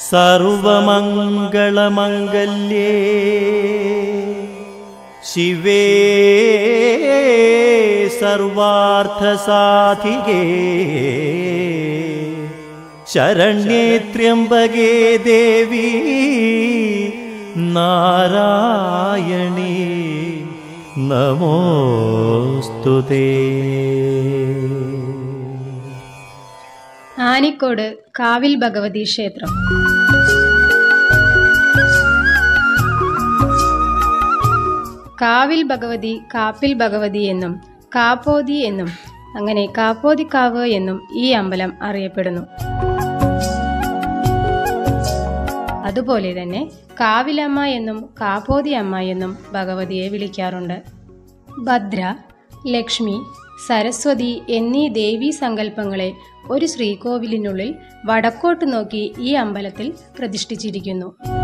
സർവമംഗളമംഗല്യേ ശിവേ സർവാർത്ഥസാധികേ ശരണ്യേ ത്രയംബകേ ദേവി നാരായണീ നമോസ്തുതേ ആനിക്കോട് കാവിൽ ഭഗവതി ക്ഷേത്രം കാവിൽ ഭഗവതി കാപ്പിൽ ഭഗവതി എന്നും കാപ്പോതി എന്നും അങ്ങനെ കാപ്പോതിക്കാവ് എന്നും ഈ അമ്പലം അറിയപ്പെടുന്നു അതുപോലെ തന്നെ കാവിലമ്മ എന്നും കാപ്പോതി അമ്മ എന്നും ഭഗവതിയെ വിളിക്കാറുണ്ട് ഭദ്ര ലക്ഷ്മി സരസ്വതി എന്നീ ദേവീ സങ്കല്പങ്ങളെ ഒരു ശ്രീകോവിലിനുള്ളിൽ വടക്കോട്ട് നോക്കി ഈ അമ്പലത്തിൽ പ്രതിഷ്ഠിച്ചിരിക്കുന്നു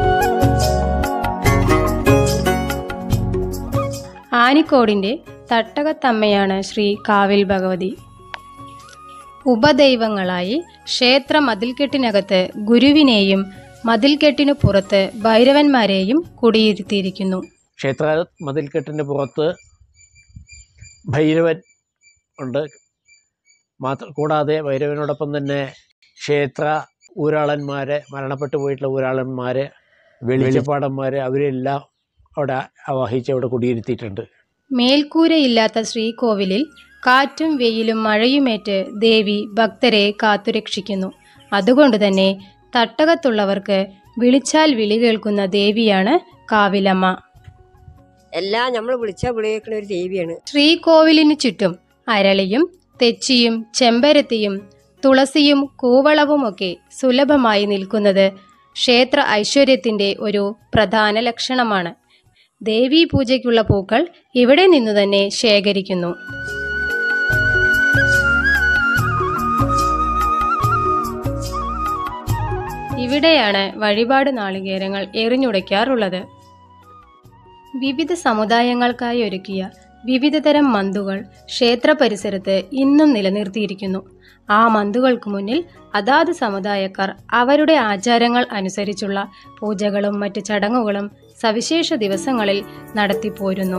ആനിക്കോടിന്റെ തട്ടകത്തമ്മയാണ് ശ്രീ കാവിൽ ഭഗവതി ഉപദൈവങ്ങളായി ക്ഷേത്ര മതിൽക്കെട്ടിനകത്ത് ഗുരുവിനെയും മതിൽക്കെട്ടിനു പുറത്ത് ഭൈരവന്മാരെയും കുടിയിരുത്തിയിരിക്കുന്നു ക്ഷേത്ര മതിൽക്കെട്ടിന് പുറത്ത് ഭൈരവൻ ഉണ്ട് മാത്ര കൂടാതെ ഭൈരവനോടൊപ്പം തന്നെ ക്ഷേത്ര ഊരാളന്മാരെ മരണപ്പെട്ടു പോയിട്ടുള്ള ഊരാളന്മാരെ വെളിച്ചപ്പാടന്മാർ അവരെല്ലാം അവിടെ ആവാഹിച്ച് അവിടെ കുടിയിരുത്തിയിട്ടുണ്ട് മേൽക്കൂരയില്ലാത്ത ശ്രീകോവിലിൽ കാറ്റും വെയിലും മഴയുമേറ്റ് ദേവി ഭക്തരെ കാത്തുരക്ഷിക്കുന്നു അതുകൊണ്ട് തന്നെ തട്ടകത്തുള്ളവർക്ക് വിളിച്ചാൽ വിളി കേൾക്കുന്ന ദേവിയാണ് കാവിലമ്മ എല്ലാം നമ്മൾ വിളിച്ചാൽ വിളിയേക്കുന്ന ഒരു ദേവിയാണ് ശ്രീകോവിലിനു ചുറ്റും അരളിയും തെച്ചിയും ചെമ്പരത്തിയും തുളസിയും കൂവളവുമൊക്കെ സുലഭമായി നിൽക്കുന്നത് ക്ഷേത്ര ഐശ്വര്യത്തിന്റെ ഒരു പ്രധാന ലക്ഷണമാണ് ദേവീ പൂജയ്ക്കുള്ള പൂക്കൾ ഇവിടെ നിന്നു തന്നെ ശേഖരിക്കുന്നു ഇവിടെയാണ് വഴിപാട് നാളികേരങ്ങൾ എറിഞ്ഞുടയ്ക്കാറുള്ളത് വിവിധ സമുദായങ്ങൾക്കായി ഒരുക്കിയ വിവിധതരം മന്തുകൾ ക്ഷേത്ര പരിസരത്ത് ഇന്നും നിലനിർത്തിയിരിക്കുന്നു ആ മന്തുകൾക്ക് മുന്നിൽ അതാത് സമുദായക്കാർ അവരുടെ ആചാരങ്ങൾ അനുസരിച്ചുള്ള പൂജകളും മറ്റ് ചടങ്ങുകളും സവിശേഷ ദിവസങ്ങളിൽ നടത്തിപ്പോരുന്നു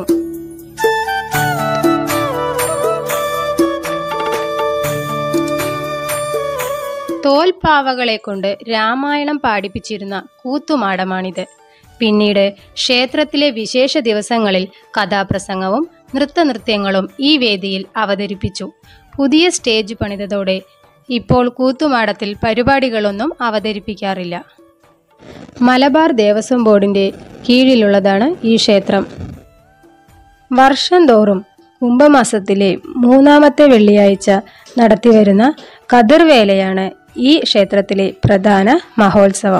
തോൽപ്പാവകളെ കൊണ്ട് രാമായണം പാടിപ്പിച്ചിരുന്ന കൂത്തുമാടമാണിത് പിന്നീട് ക്ഷേത്രത്തിലെ വിശേഷ ദിവസങ്ങളിൽ കഥാപ്രസംഗവും നൃത്തനൃത്യങ്ങളും ഈ വേദിയിൽ അവതരിപ്പിച്ചു പുതിയ സ്റ്റേജ് പണിതതോടെ ഇപ്പോൾ കൂത്തുമാടത്തിൽ പരിപാടികളൊന്നും അവതരിപ്പിക്കാറില്ല മലബാർ ദേവസ്വം ബോർഡിന്റെ കീഴിലുള്ളതാണ് ഈ ക്ഷേത്രം വർഷം തോറും കുംഭമാസത്തിലെ മൂന്നാമത്തെ വെള്ളിയാഴ്ച നടത്തിവരുന്ന കതിർവേലയാണ് ഈ ക്ഷേത്രത്തിലെ പ്രധാന മഹോത്സവം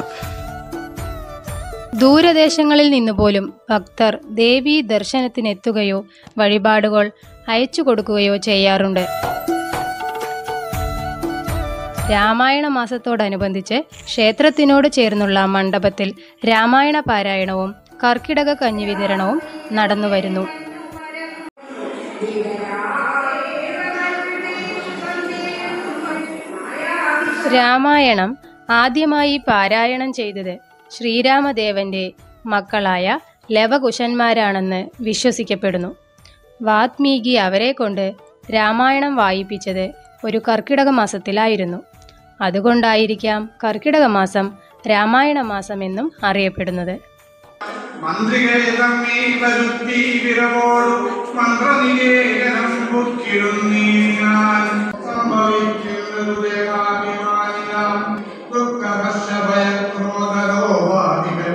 ദൂരദേശങ്ങളിൽ നിന്ന് പോലും ഭക്തർ ദേവീ ദർശനത്തിനെത്തുകയോ വഴിപാടുകൾ അയച്ചു കൊടുക്കുകയോ ചെയ്യാറുണ്ട് രാമായണ മാസത്തോടനുബന്ധിച്ച് ക്ഷേത്രത്തിനോട് ചേർന്നുള്ള മണ്ഡപത്തിൽ രാമായണ പാരായണവും കർക്കിടക കഞ്ഞി വിതരണവും നടന്നുവരുന്നു രാമായണം ആദ്യമായി പാരായണം ചെയ്തത് ശ്രീരാമദേവന്റെ മക്കളായ ലവകുശന്മാരാണെന്ന് വിശ്വസിക്കപ്പെടുന്നു വാത്മീകി അവരെ കൊണ്ട് രാമായണം വായിപ്പിച്ചത് ഒരു കർക്കിടക മാസത്തിലായിരുന്നു അതുകൊണ്ടായിരിക്കാം കർക്കിടക മാസം രാമായണ മാസം എന്നും അറിയപ്പെടുന്നത് മന്ത്രികളെ തമ്മിൽ വരുത്തി വിരവോടു മന്ത്രനികേതനം പൊക്കിടുന്നീനാൻ സംഭവിക്കുന്നത് ദേവാഭിമാനിനാം ദുഃഖഭയക്രോധരോവാദികൾ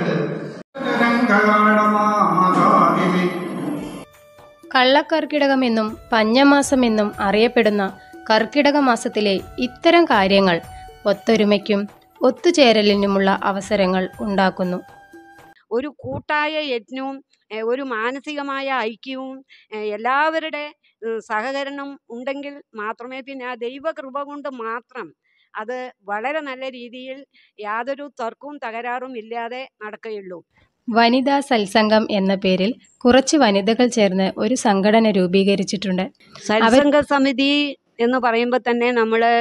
രംഗകാടമാതാവിമി കള്ളക്കർക്കിടകമെന്നും പഞ്ഞമാസമെന്നും അറിയപ്പെടുന്ന കർക്കിടക മാസത്തിലെ ഇത്തരം കാര്യങ്ങൾ ഒത്തൊരുമയ്ക്കും ഒത്തുചേരലിനുമുള്ള അവസരങ്ങൾ ഉണ്ടാക്കുന്നു ഒരു കൂട്ടായ യജ്ഞവും ഏഹ് ഒരു മാനസികമായ ഐക്യവും ഏഹ് എല്ലാവരുടെ ഏഹ് സഹകരണം ഉണ്ടെങ്കിൽ മാത്രമേ പിന്നെ ആ ദൈവകൃപ കൊണ്ട് മാത്രം അത് വളരെ നല്ല രീതിയിൽ യാതൊരു തർക്കവും തകരാറും ഇല്ലാതെ നടക്കുകയുള്ളൂ വനിതാ സത്സംഗം എന്ന പേരിൽ കുറച്ച് വനിതകൾ ചേർന്ന് ഒരു സംഘടന രൂപീകരിച്ചിട്ടുണ്ട് സത്സംഗ സമിതി എന്ന് പറയുമ്പോൾ തന്നെ നമ്മൾ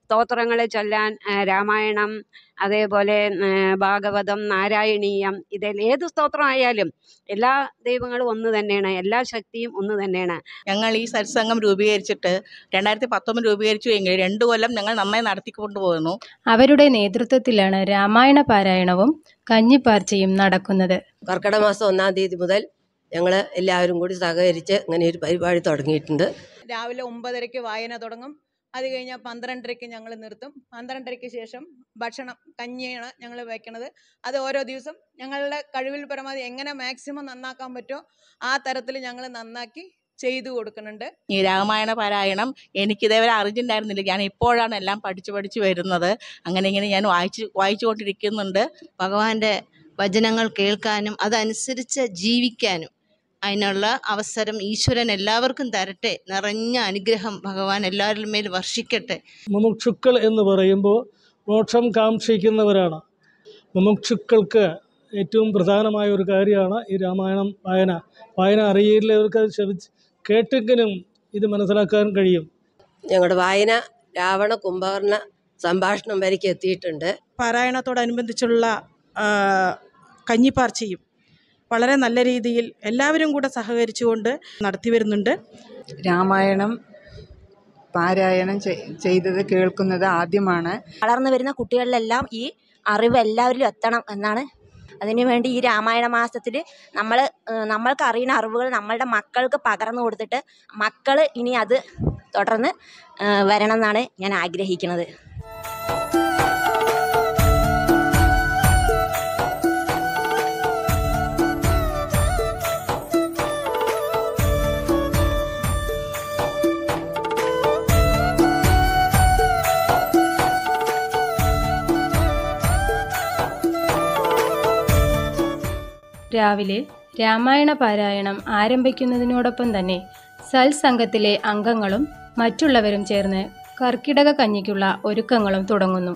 സ്തോത്രങ്ങൾ ചൊല്ലാൻ ആ, രാമായണം അതേപോലെ ആ, ഭാഗവതം നാരായണീയം ഇതിൽ ഏത് സ്തോത്രം ആയാലും എല്ലാ ദൈവങ്ങളും ഒന്ന് തന്നെയാണ് എല്ലാ ശക്തിയും ഒന്ന് തന്നെയാണ് ഞങ്ങൾ ഈ സത്സംഗം രൂപീകരിച്ചിട്ട് രണ്ടായിരത്തി പത്തൊമ്പത് രൂപീകരിച്ചു എങ്കിൽ രണ്ട് കൊല്ലം ഞങ്ങൾ നന്നായി നടത്തിക്കൊണ്ടു പോകുന്നു അവരുടെ നേതൃത്വത്തിലാണ് രാമായണ പാരായണവും കഞ്ഞിപ്പാർച്ചയും നടക്കുന്നത് കർക്കിടക മാസം ഒന്നാം തീയതി മുതൽ ഞങ്ങൾ എല്ലാവരും കൂടി സഹകരിച്ച് ഇങ്ങനെ ഒരു പരിപാടി തുടങ്ങിയിട്ടുണ്ട് രാവിലെ ഒമ്പതരയ്ക്ക് വായന തുടങ്ങും അത് കഴിഞ്ഞാൽ പന്ത്രണ്ടരയ്ക്ക് ഞങ്ങൾ നിർത്തും പന്ത്രണ്ടരയ്ക്ക് ശേഷം ഭക്ഷണം കഞ്ഞിയാണ് ഞങ്ങൾ വയ്ക്കണത് അത് ഓരോ ദിവസം ഞങ്ങളുടെ കഴിവിൽ പരമാവധി എങ്ങനെ മാക്സിമം നന്നാക്കാൻ പറ്റുമോ ആ തരത്തിൽ ഞങ്ങൾ നന്നാക്കി ചെയ്തു കൊടുക്കുന്നുണ്ട് ഈ രാമായണ പാരായണം എനിക്കിതേവരെ അറിഞ്ഞിട്ടുണ്ടായിരുന്നില്ല ഞാൻ ഇപ്പോഴാണ് എല്ലാം പഠിച്ചു പഠിച്ചു വരുന്നത് അങ്ങനെ ഇങ്ങനെ ഞാൻ വായിച്ചു വായിച്ചുകൊണ്ടിരിക്കുന്നുണ്ട് ഭഗവാന്റെ വചനങ്ങൾ കേൾക്കാനും അതനുസരിച്ച് ജീവിക്കാനും അതിനുള്ള അവസരം ഈശ്വരൻ എല്ലാവർക്കും തരട്ടെ നിറഞ്ഞ അനുഗ്രഹം ഭഗവാൻ എല്ലാവരുടെ മേൽ വർഷിക്കട്ടെ മുമുക്ഷുക്കൾ എന്ന് പറയുമ്പോൾ മോക്ഷം കാക്ഷിക്കുന്നവരാണ് മുമുക്ഷുക്കൾക്ക് ഏറ്റവും പ്രധാനമായ ഒരു കാര്യമാണ് ഈ രാമായണം വായന വായന അറിയില്ലവർക്ക് അത് ശ്രവിച്ച് കേട്ടെങ്കിലും ഇത് മനസ്സിലാക്കാൻ കഴിയും ഞങ്ങളുടെ വായന രാവണ കുംഭകർണ സംഭാഷണം വരയ്ക്ക് എത്തിയിട്ടുണ്ട് പാരായണത്തോടനുബന്ധിച്ചുള്ള ആ, കഞ്ഞിപ്പാർച്ചയും വളരെ നല്ല രീതിയിൽ എല്ലാവരും കൂടെ സഹകരിച്ചുകൊണ്ട് നടത്തി വരുന്നുണ്ട് രാമായണം പാരായണം ചെയ്- ചെയ്തത് കേൾക്കുന്നത് ആദ്യമാണ് വളർന്നു വരുന്ന കുട്ടികളിലെല്ലാം ഈ അറിവ് എല്ലാവരിലും എത്തണം എന്നാണ് അതിനുവേണ്ടി ഈ രാമായണ മാസത്തിൽ നമ്മൾ നമ്മൾക്ക് അറിയുന്ന അറിവുകൾ നമ്മളുടെ മക്കൾക്ക് പകർന്നു കൊടുത്തിട്ട് മക്കൾ ഇനി അത് തുടർന്ന് ആ, വരണം എന്നാണ് ഞാൻ ആഗ്രഹിക്കുന്നത് രാവിലെ രാമായണ പാരായണം ആരംഭിക്കുന്നതിനോടൊപ്പം തന്നെ സൽസംഘത്തിലെ അംഗങ്ങളും മറ്റുള്ളവരും ചേർന്ന് കർക്കിടക കഞ്ഞിക്കുള്ള ഒരുക്കങ്ങളും തുടങ്ങുന്നു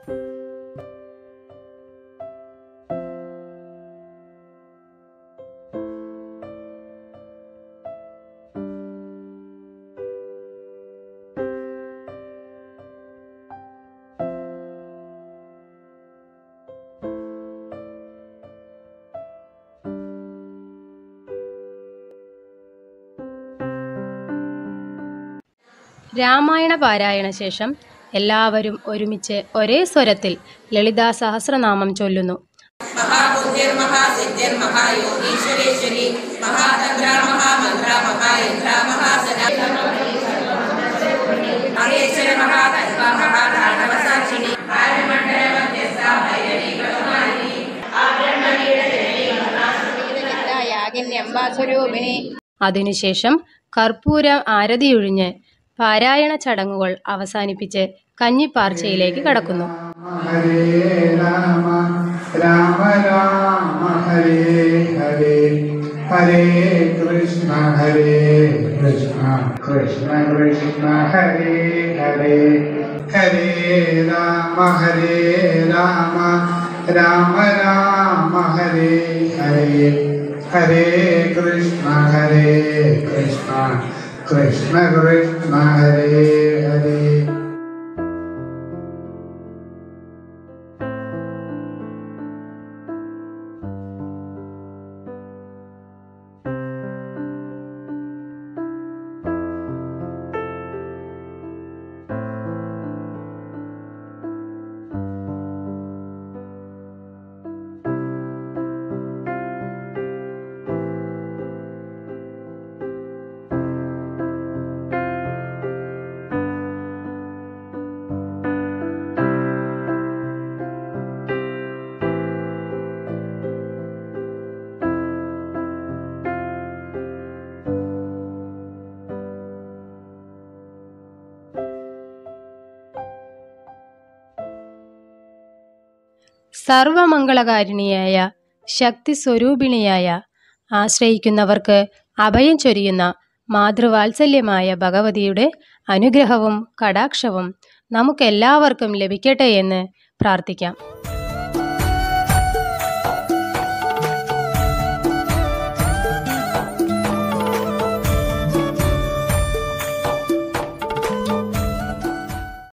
രാമായണ പാരായണ ശേഷം എല്ലാവരും ഒരുമിച്ച് ഒരേ സ്വരത്തിൽ ലളിതാ സഹസ്രനാമം ചൊല്ലുന്നു മഹായോഗീശ്വരേശ്വരി മഹാതന്ത്ര മഹാമന്ത്ര മഹായന്ത്ര മഹാസന മഹേശ്വര മഹാതന്വ മഹാതാണ്ഡവ സാക്ഷിണി ഭാരമണ്ഡല മധ്യസ്ഥ ഭൈരവി കരുണാനിധി സ്വരൂപിണി അതിനുശേഷം കർപ്പൂരം ആരതിയൊഴിഞ്ഞ് പാരായണ ചടങ്ങുകൾ അവസാനിപ്പിച്ച് കഞ്ഞിപ്പാർച്ചയിലേക്ക് കടക്കുന്നു ഹരേ രാമ രാമ രാമ ഹരേ ഹരേ ഹരേ കൃഷ്ണ ഹരേ കൃഷ്ണ കൃഷ്ണ കൃഷ്ണ ഹരേ ഹരേ ഹരേ രാമ ഹരേ രാമ രാമ രാമ ഹരേ ഹരേ ഹരേ കൃഷ്ണ ഹരേ കൃഷ്ണ കൃഷ്ണ കൃഷ്ണ ഹരേ ഹരേ സർവമംഗളകാരിണിയായ ശക്തി സ്വരൂപിണിയായ ആശ്രയിക്കുന്നവർക്ക് അഭയം ചൊരിയുന്ന മാതൃവാത്സല്യമായ ഭഗവതിയുടെ അനുഗ്രഹവും കടാക്ഷവും നമുക്കെല്ലാവർക്കും ലഭിക്കട്ടെ എന്ന് പ്രാർത്ഥിക്കാം